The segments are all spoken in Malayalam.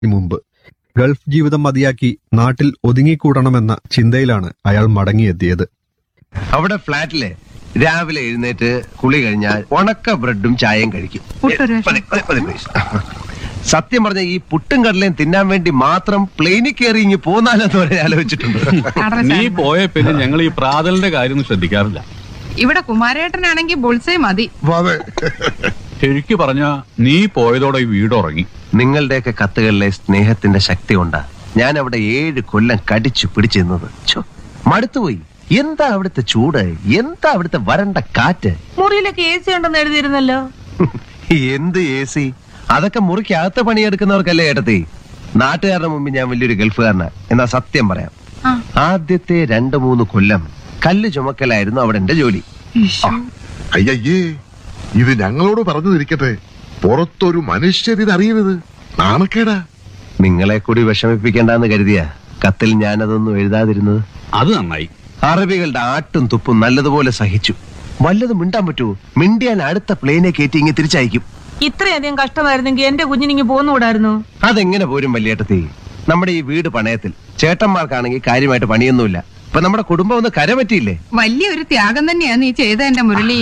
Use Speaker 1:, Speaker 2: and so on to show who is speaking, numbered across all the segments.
Speaker 1: മുമ്പ് ഗൾഫ് ജീവിതം മതിയാക്കി നാട്ടിൽ ഒതുങ്ങിക്കൂടണമെന്ന ചിന്തയിലാണ് അയാൾ മടങ്ങിയെത്തിയത്
Speaker 2: അവിടെ ഫ്ലാറ്റില് രാവിലെ എഴുന്നേറ്റ് കുളി കഴിഞ്ഞാൽ ഉണക്ക ബ്രെഡും ചായയും കഴിക്കും
Speaker 3: പുട്ടൊരു
Speaker 2: മതി, മതി, മതി, please. സത്യം പറഞ്ഞ ഈ പുട്ടും കടലയും തിന്നാൻ വേണ്ടി മാത്രം പ്ലെയിനിൽ കയറി ഇങ്ങി പോന്നാലെന്ന് വരെ ആലോചിച്ചിട്ടുണ്ട്
Speaker 4: നീ പോയ പിന്നെ ഞങ്ങൾ ഈ പ്രാതലിന്റെ കാര്യം ശ്രദ്ധിക്കാറില്ല
Speaker 3: ഇവിടെ കുമാരേട്ടനാണെങ്കിൽ ബുൾസേ മതി
Speaker 5: അതെ
Speaker 4: ശരിക്കു പറഞ്ഞ നീ പോയതോടെ ഈ വീട് ഉറങ്ങി
Speaker 2: നിങ്ങളുടെയൊക്കെ കത്തുകളിലെ സ്നേഹത്തിന്റെ ശക്തി കൊണ്ടാ ഞാൻ അവിടെ ഏഴ് കൊല്ലം കടിച്ചു പിടിച്ചു നിന്നത് ഛോ, മടുത്തുപോയി എന്താ അവിടുത്തെ ചൂട് എന്താ അവിടുത്തെ വരണ്ട കാറ്റ്
Speaker 6: മുറിയിലൊക്കെ എ സി ഉണ്ടെന്ന് എഴുതിയിരുന്നല്ലോ
Speaker 2: എന്ത് എ സി അതൊക്കെ മുറിക്കകത്ത് പണിയെടുക്കുന്നവർക്കല്ലേ ഏട്ടത്തി നാട്ടുകാരുടെ മുമ്പിൽ ഞാൻ വലിയൊരു ഗൾഫുകാരനാ എന്നാ സത്യം പറയാം
Speaker 3: ആ.
Speaker 2: ആദ്യത്തെ രണ്ടു മൂന്ന് കൊല്ലം കല്ല് ചുമക്കലായിരുന്നു അവിടെ എന്റെ ജോലി
Speaker 5: അയ്യയ്യേ ഇത് ഞങ്ങളോട് പറഞ്ഞു തിരിക്കട്ടെ പുറത്തൊരു മനുഷ്യരിത് അറിയരുത് നാണക്കേടാ
Speaker 2: നിങ്ങളെ കൂടി വിഷമിപ്പിക്കേണ്ടെന്ന് കരുതിയ കത്തിൽ ഞാനതൊന്നും എഴുതാതിരുന്നത്
Speaker 4: അത് നന്നായി
Speaker 2: അറബികളുടെ ആട്ടും തുപ്പും നല്ലതുപോലെ സഹിച്ചു വല്ലതും മിണ്ടാൻ പറ്റുമോ മിണ്ടിയാൽ അടുത്ത പ്ലെയിനെ കയറ്റി ഇങ്ങ് തിരിച്ചയക്കും
Speaker 6: ഇത്രയധികം കഷ്ടമായിരുന്നെങ്കിൽ എന്റെ കുഞ്ഞിനിങ്ങി പോന്നുകൂടായിരുന്നു
Speaker 2: അതെങ്ങനെ പോരും വല്യേട്ടത്തി നമ്മുടെ ഈ വീട് പണയത്തിൽ ചേട്ടന്മാർക്കാണെങ്കിൽ കാര്യമായിട്ട് പണിയൊന്നുമില്ല ഇപ്പൊ നമ്മുടെ കുടുംബം ഒന്ന് കരപറ്റിയില്ലേ
Speaker 3: വലിയൊരു ത്യാഗം തന്നെയാ നീ ചെയ്ത എന്റെ മുരളി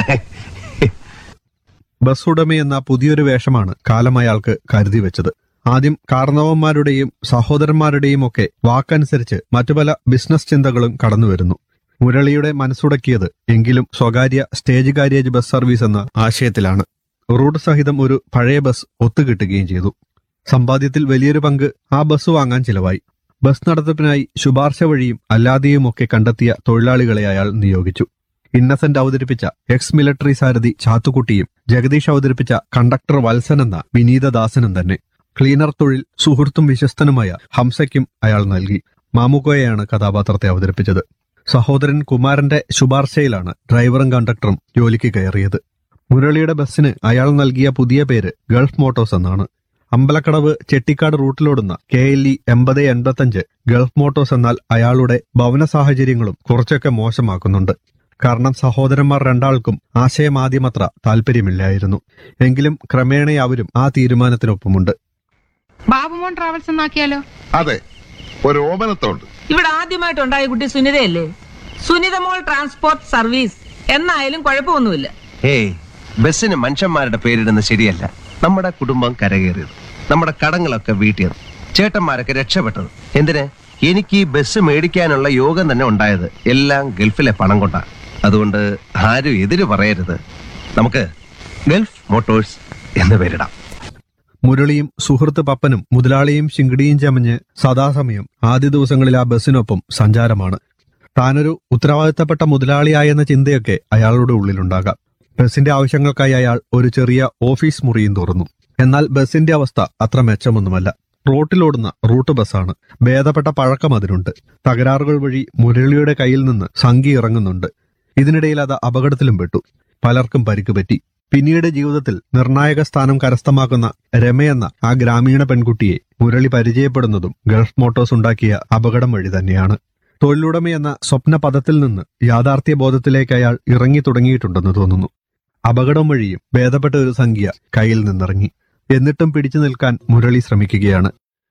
Speaker 1: ബസ് ഉടമയെന്ന പുതിയൊരു വേഷമാണ് കാലം അയാൾക്ക് കരുതി വെച്ചത് ആദ്യം കാരണവന്മാരുടെയും സഹോദരന്മാരുടെയും ഒക്കെ വാക്കനുസരിച്ച് മറ്റു പല ബിസിനസ് ചിന്തകളും കടന്നുവരുന്നു മുരളിയുടെ മനസ്സുടക്കിയത് എങ്കിലും സ്വകാര്യ സ്റ്റേജ് കാരിയേജ് ബസ് സർവീസ് എന്ന ആശയത്തിലാണ് റൂട്ട് സഹിതം ഒരു പഴയ ബസ് ഒത്തുകിട്ടുകയും ചെയ്തു സമ്പാദ്യത്തിൽ വലിയൊരു പങ്ക് ആ ബസ് വാങ്ങാൻ ചിലവായി ബസ് നടത്തിപ്പിനായി ശുപാർശ വഴിയും അല്ലാതെയുമൊക്കെ കണ്ടെത്തിയ തൊഴിലാളികളെ അയാൾ നിയോഗിച്ചു ഇന്നസെന്റ് അവതരിപ്പിച്ച എക്സ് മിലിറ്ററി സാരഥി ചാത്തുക്കുട്ടിയും ജഗദീഷ് അവതരിപ്പിച്ച കണ്ടക്ടർ വത്സൻ എന്ന വിനീതദാസനും തന്നെ ക്ലീനർ തൊഴിൽ സുഹൃത്തും വിശ്വസ്തനുമായ ഹംസയ്ക്കും അയാൾ നൽകി മാമുക്കോയെയാണ് കഥാപാത്രത്തെ അവതരിപ്പിച്ചത് സഹോദരൻ കുമാരന്റെ ശുപാർശയിലാണ് ഡ്രൈവറും കണ്ടക്ടറും ജോലിക്ക് കയറിയത് മുരളിയുടെ ബസ്സിന് അയാൾ നൽകിയ പുതിയ പേര് ഗൾഫ് മോട്ടോഴ്സ് എന്നാണ് അമ്പലക്കടവ് ചെട്ടിക്കാട് റൂട്ടിലോടുന്ന കെ എൽ ഇ എൺപത് എൺപത്തഞ്ച് ഗൾഫ് മോട്ടോഴ്സ് എന്നാൽ അയാളുടെ ഭവന സാഹചര്യങ്ങളും കുറച്ചൊക്കെ മോശമാക്കുന്നുണ്ട് കാരണം സഹോദരന്മാർ രണ്ടാൾക്കും ആശയമാദ്യമത്ര താല്പര്യമില്ലായിരുന്നു എങ്കിലും ക്രമേണ അവരും ആ തീരുമാനത്തിനൊപ്പമുണ്ട്
Speaker 3: ബാബുമോൻ ട്രാവൽസ് എന്നാക്കിയാലോ
Speaker 5: അതെ ഒരു ഓമനത്തോണ്ട്
Speaker 6: ഇവിടെ ആദ്യമായിട്ടുണ്ടായ കുട്ടി സുനിതയല്ലേ സുനിത മോൾ ട്രാൻസ്പോർട്ട് സർവീസ് എന്നായാലും കുഴപ്പമൊന്നുമില്ല
Speaker 2: ഏയ് ബസ്സിന് മനുഷ്യന്മാരുടെ പേരിടുന്നത് ശരിയല്ല നമ്മുടെ കുടുംബം കരകയറിയത് നമ്മുടെ കടങ്ങളൊക്കെ വീട്ടിയത് ചേട്ടന്മാരൊക്കെ രക്ഷപ്പെട്ടത് എന്തിന് എനിക്ക് ഈ ബസ് മേടിക്കാനുള്ള യോഗം തന്നെ ഉണ്ടായത് എല്ലാം ഗൾഫിലെ പണം കൊണ്ടാണ് അതുകൊണ്ട് ആരും എതിര് പറയരുത് നമുക്ക് ഗൾഫ് മോട്ടോഴ്സ് എന്ന് പേരിടാം
Speaker 1: മുരളിയും സുഹൃത്ത് പപ്പനും മുതലാളിയും ശിങ്കിടിയും ചമഞ്ഞ് സദാസമയം ആദ്യ ദിവസങ്ങളിൽ ആ ബസ്സിനൊപ്പം സഞ്ചാരമാണ് താനൊരു ഉത്തരവാദിത്തപ്പെട്ട മുതലാളിയായെന്ന ചിന്തയൊക്കെ അയാളുടെ ഉള്ളിലുണ്ടാകാം ബസിന്റെ ആവശ്യങ്ങൾക്കായി അയാൾ ഒരു ചെറിയ ഓഫീസ് മുറിയും തുറന്നു എന്നാൽ ബസിന്റെ അവസ്ഥ അത്ര മെച്ചമൊന്നുമല്ല റോട്ടിലോടുന്ന റൂട്ട് ബസ്സാണ് ഭേദപ്പെട്ട പഴക്കം അതിനുണ്ട് തകരാറുകൾ വഴി മുരളിയുടെ കയ്യിൽ നിന്ന് സംഖ്യ ഇറങ്ങുന്നുണ്ട് ഇതിനിടയിൽ അത് അപകടത്തിലും പെട്ടു പലർക്കും പരിക്ക് പറ്റി പിന്നീട് ജീവിതത്തിൽ നിർണായക സ്ഥാനം കരസ്ഥമാക്കുന്ന രമയെന്ന ആ ഗ്രാമീണ പെൺകുട്ടിയെ മുരളി പരിചയപ്പെടുന്നതും ഗൾഫ് മോട്ടോഴ്സ് ഉണ്ടാക്കിയ അപകടം വഴി തന്നെയാണ് തൊഴിലുടമയെന്ന സ്വപ്ന പദത്തിൽ നിന്ന് യാഥാർത്ഥ്യ ബോധത്തിലേക്ക് അയാൾ ഇറങ്ങി തുടങ്ങിയിട്ടുണ്ടെന്ന് തോന്നുന്നു അപകടം വഴിയും ഭേദപ്പെട്ട ഒരു സംഖ്യ കയ്യിൽ നിന്നിറങ്ങി എന്നിട്ടും പിടിച്ചു നിൽക്കാൻ മുരളി ശ്രമിക്കുകയാണ്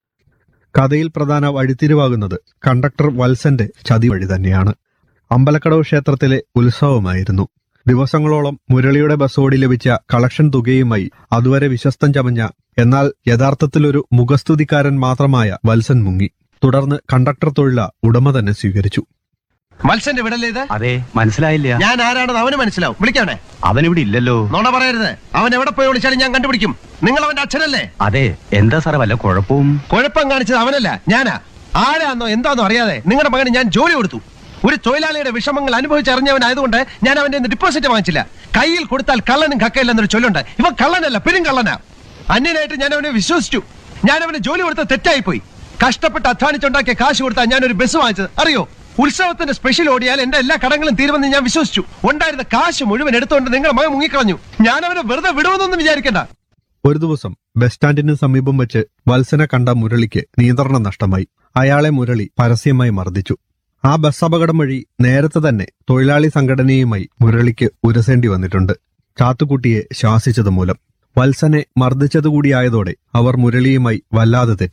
Speaker 1: കഥയിൽ പ്രധാന വഴിത്തിരിവാകുന്നത് കണ്ടക്ടർ വത്സന്റെ ചതി വഴി തന്നെയാണ് അമ്പലക്കടവ് ക്ഷേത്രത്തിലെ ഉത്സവമായിരുന്നു ദിവസങ്ങളോളം മുരളിയുടെ ബസ്സോടി ലഭിച്ച കളക്ഷൻ തുകയുമായി അതുവരെ വിശ്വസ്തം ചമഞ്ഞ എന്നാൽ യഥാർത്ഥത്തിലൊരു മുഖസ്തുതിക്കാരൻ മാത്രമായ വത്സൻ മുങ്ങി തുടർന്ന് കണ്ടക്ടർ തൊഴില ഉടമ തന്നെ സ്വീകരിച്ചു
Speaker 2: മത്സ്യന്റെ വിടല്ലേ ഇത്
Speaker 7: അതെ മനസ്സിലായില്ല
Speaker 2: ഞാൻ ആരാണെന്ന് അവന് മനസ്സിലാവും വിളിക്കാവനെ
Speaker 7: അവനിവിടെ ഇല്ലല്ലോ
Speaker 2: നോണ പറയരുത് അവൻ എവിടെ പോയി വിളിച്ചാലും ഞാൻ കണ്ടുപിടിക്കും നിങ്ങൾ അവന്റെ അച്ഛനല്ലേ
Speaker 7: അതെ എന്താ സാറേ വല്ല കുഴപ്പവും
Speaker 2: കുഴപ്പം കാണിച്ചത് അവനല്ല ഞാനാ ആരാന്നോ എന്താന്നോ അറിയാതെ നിങ്ങളുടെ മകന് ഞാൻ ജോലി കൊടുത്തു ഒരു തൊഴിലാളിയുടെ വിഷമങ്ങൾ അനുഭവിച്ചറിഞ്ഞവനായതുകൊണ്ട് ഞാൻ അവന്റെ ഡിപ്പോസിറ്റ് വാങ്ങിച്ചില്ല കയ്യിൽ കൊടുത്താൽ കള്ളനും കക്കയില്ലെന്നൊരു ചൊല്ലുണ്ട് ഇവ കള്ളനല്ല പെരും കള്ളനാ അന്യനായിട്ട് ഞാൻ അവനെ വിശ്വസിച്ചു ഞാൻ അവന് ജോലി കൊടുത്ത തെറ്റായിപ്പോയി കഷ്ടപ്പെട്ട് അധ്വാനിച്ചുണ്ടാക്കിയ കാശ് കൊടുത്താൽ ഞാൻ ഒരു ബസ് വാങ്ങിച്ചത് അറിയോ ഉത്സവത്തിന്റെ സ്പെഷ്യൽ ഓടിയാൽ എന്റെ എല്ലാ കടങ്ങളും തീരുമെന്ന് ഞാൻ വിശ്വസിച്ചു ഉണ്ടായിരുന്ന കാശ് മുഴുവൻ എടുത്തുകൊണ്ട് നിങ്ങളുടെ മകൻ മുങ്ങിക്കളഞ്ഞു ഞാൻ അവനെ വെറുതെ വിടുമെന്നൊന്നും വിചാരിക്കണ്ട
Speaker 1: ഒരു ദിവസം ബസ് സ്റ്റാൻഡിന് സമീപം വെച്ച് വത്സനെ കണ്ട മുരളിക്ക് നിയന്ത്രണം നഷ്ടമായി അയാളെ മുരളി പരസ്യമായി മർദ്ദിച്ചു ആ ബസ് അപകടം വഴി നേരത്തെ തന്നെ തൊഴിലാളി സംഘടനയുമായി മുരളിക്ക് ഉരസേണ്ടി വന്നിട്ടുണ്ട് ചാത്തുക്കുട്ടിയെ ശാസിച്ചത് മൂലം വത്സനെ മർദ്ദിച്ചതുകൂടിയായതോടെ അവർ മുരളിയുമായി വല്ലാതെ തെറ്റി